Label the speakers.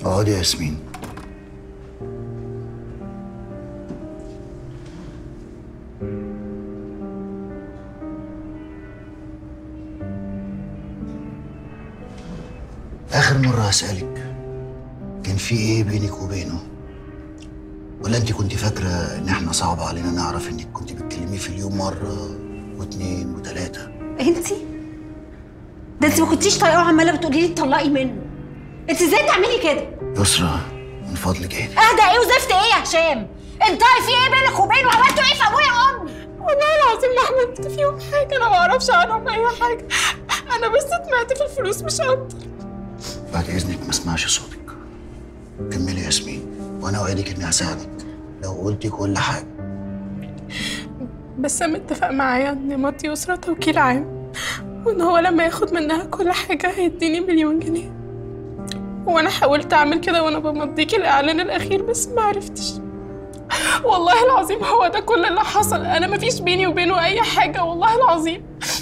Speaker 1: اقعدي يا ياسمين آخر مرة هسألك كان في إيه بينك وبينه؟ ولا أنت كنت فاكرة إن إحنا صعب علينا نعرف إنك كنت بتكلميه في اليوم مرة واتنين وتلاتة؟
Speaker 2: انت ده انت ما كنتيش طايقاه عماله بتقولي لي اتطلقي منه انت ازاي تعملي كده
Speaker 1: يسرا من فضلك اهدي
Speaker 2: اهدى ايه وزفت ايه يا هشام انت في ايه بينك وبينه عملتوا ايه في ابويا وامي
Speaker 3: والله العظيم ما عملت فيهم حاجة أنا ما أعرفش عنهم أي حاجة أنا بس طمعت في الفلوس مش أكتر
Speaker 1: بعد إذنك ما اسمعش صوتك كملي يا ياسمين وأنا أوعدك إني هساعدك لو قلتي كل حاجة
Speaker 3: بس متفق معايا إن ماتي يسرا توكيل عام وإن هو لما ياخد منها كل حاجة هيديني مليون جنيه وأنا حاولت أعمل كده وأنا بمضيك الإعلان الأخير بس ما عرفتش والله العظيم هو ده كل اللي حصل أنا مفيش بيني وبينه أي حاجة والله العظيم